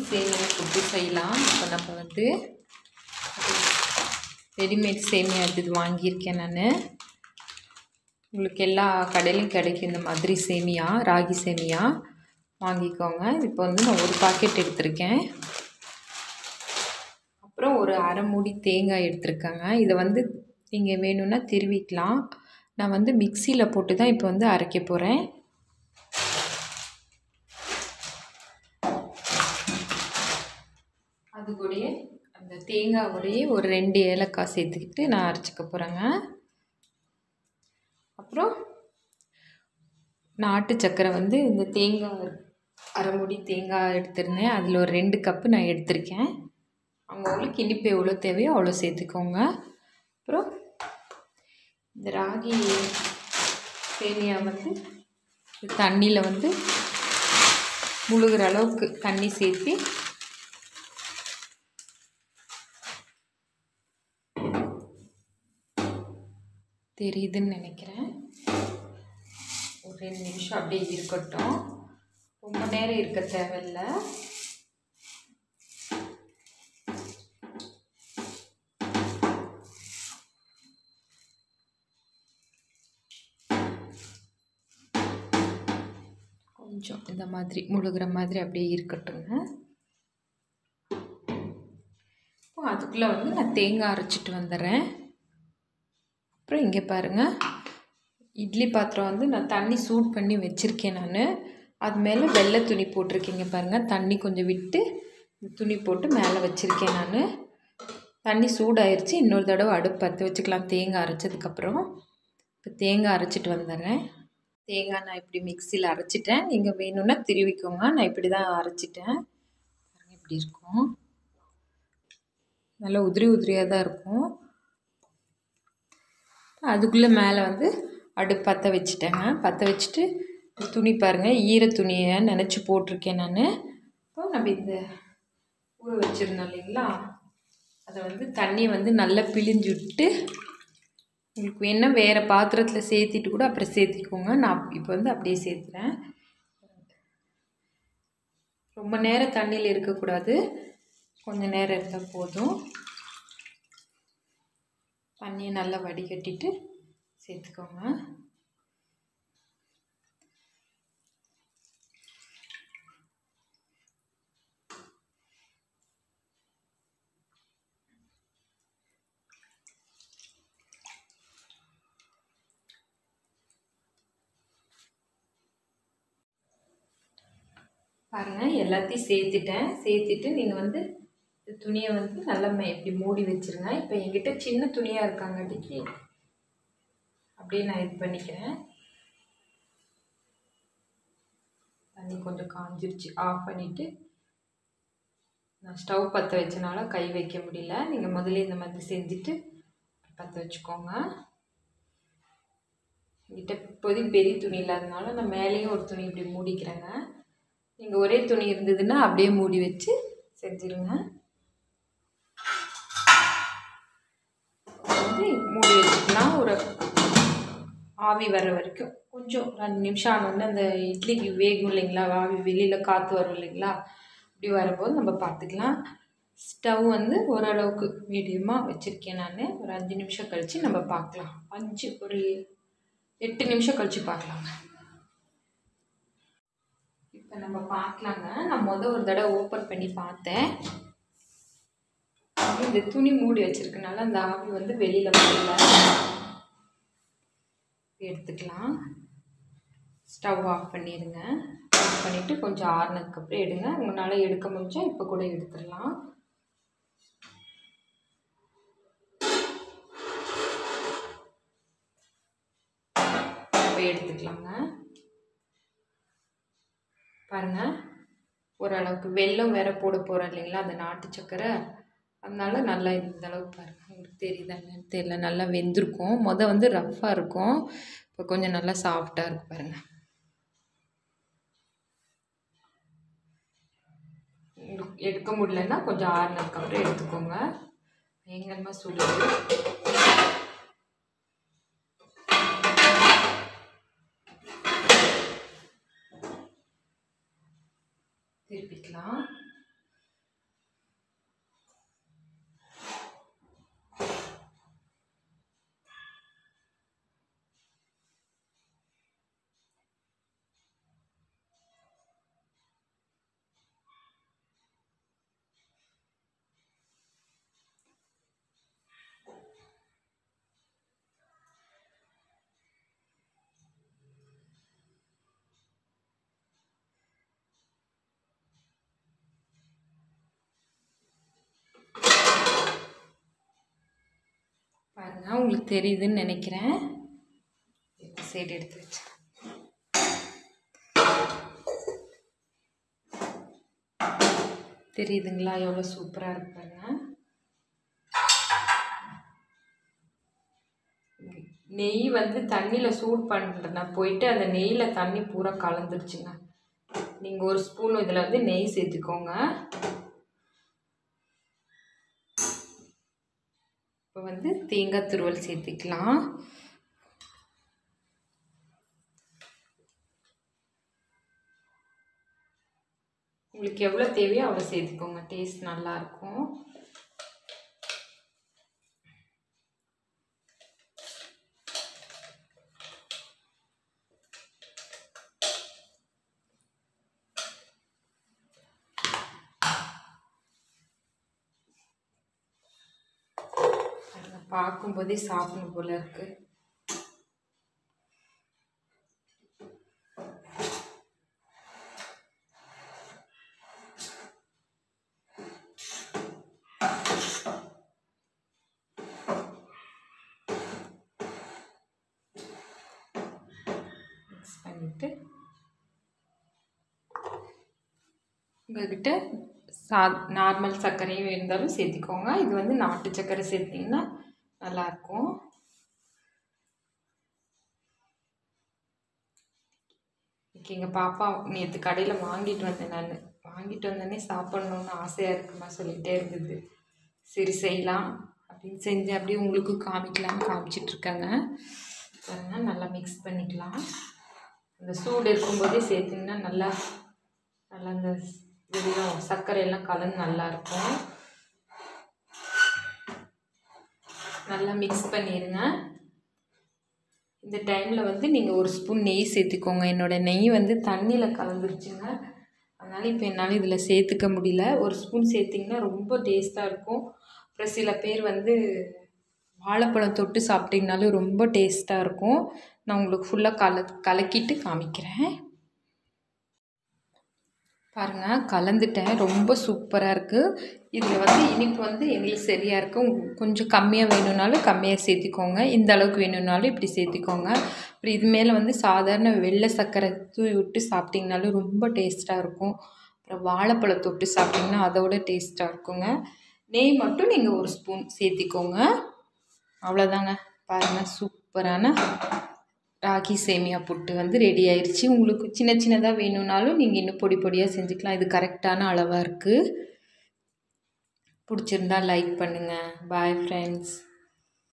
சேமியா புட்டு செய்யலாம் இப்போ நம்ம வந்து ரெடிமேட் சேமியா இது வாங்கியிருக்கேன் நான் உங்களுக்கு எல்லா கடையிலையும் கிடைக்கும் இந்த மாதிரி சேமியா ராகி சேமியா வாங்கிக்கோங்க இப்போ வந்து நான் ஒரு பாக்கெட் எடுத்திருக்கேன் அப்புறம் ஒரு அரை மூடி தேங்காய் எடுத்திருக்கேங்க இதை வந்து நீங்கள் வேணும்னா திருவிக்கலாம் நான் வந்து மிக்சியில் போட்டு தான் இப்போ வந்து அரைக்க போகிறேன் அது கூடயே அந்த தேங்காவோடையே ஒரு ரெண்டு ஏலக்காய் சேர்த்துக்கிட்டு நான் அரைச்சிக்க போகிறேங்க அப்புறம் நாட்டு சக்கரை வந்து இந்த தேங்காய் அரை மூடி தேங்காய் எடுத்திருந்தேன் அதில் ஒரு ரெண்டு கப்பு நான் எடுத்திருக்கேன் அவங்கவுங்களுக்கு இனிப்பு எவ்வளோ தேவையோ அவ்வளோ சேர்த்துக்கோங்க அப்புறம் இந்த ராகி சேமியா வந்து தண்ணியில் வந்து முழுகிற அளவுக்கு தண்ணி சேர்த்து தெரியுதுன்னு நினைக்கிறேன் ஒரு ரெண்டு நிமிஷம் அப்படியே இருக்கட்டும் ரொம்ப நேரம் இருக்க தேவையில்ல கொஞ்சம் இந்த மாதிரி முழுகிற மாதிரி அப்படியே இருக்கட்டுங்க இப்போ அதுக்குள்ளே வந்து நான் தேங்காய் அரைச்சிட்டு வந்துடுறேன் அப்புறம் இங்கே பாருங்கள் இட்லி பாத்திரம் வந்து நான் தண்ணி சூட் பண்ணி வச்சுருக்கேன் நான் அது மேலே வெள்ளை துணி போட்டிருக்கீங்க பாருங்கள் தண்ணி கொஞ்சம் விட்டு இந்த துணி போட்டு மேலே வச்சுருக்கேன் நான் தண்ணி சூடாயிருச்சு இன்னொரு தடவை அடுப்பு பற்ற வச்சுக்கலாம் தேங்காய் அரைச்சதுக்கப்புறம் இப்போ தேங்காய் அரைச்சிட்டு வந்துடுறேன் தேங்காய் நான் இப்படி மிக்சியில் அரைச்சிட்டேன் நீங்கள் வேணும்னா திருவிக்கோங்க நான் இப்படி தான் அரைச்சிட்டேன் பாருங்க இப்படி இருக்கும் நல்லா உதிரி உதிரியாக தான் இருக்கும் அதுக்குள்ளே மேலே வந்து அடுப்பு பற்ற வச்சுட்டேங்க பற்ற வச்சுட்டு துணி பாருங்கள் ஈர துணியை நினச்சி போட்டிருக்கேன் நான் இப்போ நம்ம இந்த ஊற வச்சுருந்தோம் இல்லைங்களா அதை வந்து தண்ணியை வந்து நல்லா பிழிஞ்சு விட்டு உங்களுக்கு வேணால் வேறு பாத்திரத்தில் சேர்த்திட்டு கூட அப்புறம் சேர்த்திக்கோங்க நான் இப்போ வந்து அப்படியே சேர்த்துறேன் ரொம்ப நேரம் தண்ணியில் இருக்கக்கூடாது கொஞ்சம் நேரம் இருந்தால் போதும் தண்ணியை நல்லா வடிகட்டிட்டு சேர்த்துக்கோங்க பாருங்கள் எல்லாத்தையும் சேர்த்துட்டேன் சேர்த்துட்டு நீங்கள் வந்து இந்த துணியை வந்து நல்லா மே இப்படி மூடி வச்சுருங்க இப்போ என்கிட்ட சின்ன துணியாக இருக்காங்காட்டிக்கு அப்படியே நான் இது பண்ணிக்கிறேன் தண்ணி கொஞ்சம் காஞ்சிருச்சு ஆஃப் பண்ணிவிட்டு நான் ஸ்டவ் பற்ற வச்சனால கை வைக்க முடியல நீங்கள் முதல்ல இந்த மாதிரி செஞ்சுட்டு பற்ற வச்சுக்கோங்க என்கிட்ட இப்போதைக்கு பெரிய துணி இல்லாதனால நான் மேலேயும் ஒரு துணி இப்படி மூடிக்கிறேங்க நீங்கள் ஒரே துணி இருந்ததுன்னா அப்படியே மூடி வச்சு செஞ்சுருங்க வந்து மூடி வச்சுக்கலாம் ஒரு ஆவி வர வரைக்கும் கொஞ்சம் ரெண்டு நிமிஷம் ஆனோடனே அந்த இட்லிக்கு வேகும் இல்லைங்களா ஆவி வெளியில் காற்று வரும் இல்லைங்களா இப்படி வரும்போது நம்ம பார்த்துக்கலாம் ஸ்டவ் வந்து ஓரளவுக்கு மீடியமாக வச்சுருக்கேன் நான் ஒரு அஞ்சு நிமிஷம் கழித்து நம்ம பார்க்கலாம் அஞ்சு ஒரு எட்டு நிமிஷம் கழித்து பார்க்கலாங்க இப்போ நம்ம பார்க்கலாங்க நான் மொதல் ஒரு தடவை ஓப்பன் பண்ணி பார்த்தேன் இந்த துணி மூடி வச்சிருக்கனால அந்த ஆவி வந்து வெளியில் வரல எடுத்துக்கலாம் ஸ்டவ் ஆஃப் பண்ணிடுங்க ஆஃப் பண்ணிவிட்டு கொஞ்சம் ஆறுனதுக்கப்புறம் எடுங்க உங்களால் எடுக்க முடிஞ்சா இப்போ கூட எடுத்துடலாம் இப்போ எடுத்துக்கலாங்க பாருங்கள் ஓரளவுக்கு வெல்லம் வேற போட போகிறோம் இல்லைங்களா அந்த நாட்டு சக்கரை அதனால நல்லா இந்த அளவுக்கு பாருங்கள் உங்களுக்கு தெரியுதா என்னன்னு தெரியல நல்லா வெந்திருக்கும் மொதல் வந்து ரஃப்பாக இருக்கும் இப்போ கொஞ்சம் நல்லா சாஃப்டாக இருக்கு பாருங்கள் உங்களுக்கு எடுக்க முடியலன்னா கொஞ்சம் ஆறுனதுக்கப்புறம் எடுத்துக்கோங்க பயங்கரமாக சுடுது திருப்பிக்கலாம் பாருங்கள் உங்களுக்கு தெரியுதுன்னு நினைக்கிறேன் சைடு எடுத்து வச்சு தெரியுதுங்களா எவ்வளோ சூப்பராக இருக்கு பாருங்க நெய் வந்து தண்ணியில் சூடு பண்ணுறேன் போயிட்டு அந்த நெய்யில் தண்ணி பூரா கலந்துருச்சுங்க நீங்கள் ஒரு ஸ்பூன் இதில் வந்து நெய் சேர்த்துக்கோங்க இப்போ வந்து தேங்காய் துருவல் சேர்த்துக்கலாம் உங்களுக்கு எவ்வளோ தேவையோ அவ்வளோ சேர்த்துக்கோங்க டேஸ்ட் நல்லாயிருக்கும் பார்க்கும்போதே சாப்பிடணும் போல இருக்கு மிக்ஸ் பண்ணிட்டு உங்கள்கிட்ட சா நார்மல் சர்க்கரையும் இருந்தாலும் சேர்த்திக்கோங்க இது வந்து நாட்டு சர்க்கரை சேர்த்திங்கன்னா நல்லாயிருக்கும் இன்னைக்கு எங்கள் பாப்பா நேற்று கடையில் வாங்கிட்டு வந்தேன் நான் வாங்கிட்டு வந்தோடனே சாப்பிட்ணுன்னு ஆசையாக இருக்குமா சொல்லிகிட்டே இருந்தது சரி செய்யலாம் அப்படின்னு செஞ்சு அப்படியே உங்களுக்கு காமிக்கலாம்னு காமிச்சிட்ருக்காங்க பாருங்க நல்லா மிக்ஸ் பண்ணிக்கலாம் அந்த சூடு இருக்கும்போதே சேர்த்திங்கன்னா நல்லா நல்லா அந்த வெள்ளம் சர்க்கரை எல்லாம் கலந்து நல்லாயிருக்கும் நல்லா மிக்ஸ் பண்ணிடுங்க இந்த டைமில் வந்து நீங்கள் ஒரு ஸ்பூன் நெய் சேர்த்துக்கோங்க என்னோடய நெய் வந்து தண்ணியில் கலந்துருச்சுங்க அதனால் இப்போ என்னால் இதில் சேர்த்துக்க முடியல ஒரு ஸ்பூன் சேர்த்திங்கன்னா ரொம்ப டேஸ்ட்டாக இருக்கும் அப்புறம் சில பேர் வந்து வாழைப்பழம் தொட்டு சாப்பிட்டிங்கனாலும் ரொம்ப டேஸ்ட்டாக இருக்கும் நான் உங்களுக்கு ஃபுல்லாக கல கலக்கிட்டு காமிக்கிறேன் பாருங்கள் கலந்துட்டேன் ரொம்ப சூப்பராக இருக்குது இதில் வந்து இனிப்பு வந்து எங்களுக்கு சரியாக இருக்கும் கொஞ்சம் கம்மியாக வேணும்னாலும் கம்மியாக சேர்த்திக்கோங்க இந்த அளவுக்கு வேணும்னாலும் இப்படி சேர்த்திக்கோங்க அப்புறம் இது மேலே வந்து சாதாரண வெள்ளை சர்க்கரை தூவி விட்டு சாப்பிட்டிங்கனாலும் ரொம்ப டேஸ்ட்டாக இருக்கும் அப்புறம் வாழைப்பழம் தொட்டு சாப்பிட்டிங்கன்னா அதோட டேஸ்ட்டாக இருக்குங்க நெய் மட்டும் நீங்கள் ஒரு ஸ்பூன் சேர்த்திக்கோங்க அவ்வளோதாங்க பாருங்கள் சூப்பரான ராகி சேமியா புட்டு வந்து ரெடி ஆயிடுச்சு உங்களுக்கு சின்ன சின்னதாக வேணும்னாலும் நீங்கள் இன்னும் பொடி பொடியாக செஞ்சுக்கலாம் இது கரெக்டான அளவாக இருக்குது பிடிச்சிருந்தா லைக் பண்ணுங்கள் பாய் ஃப்ரெண்ட்ஸ்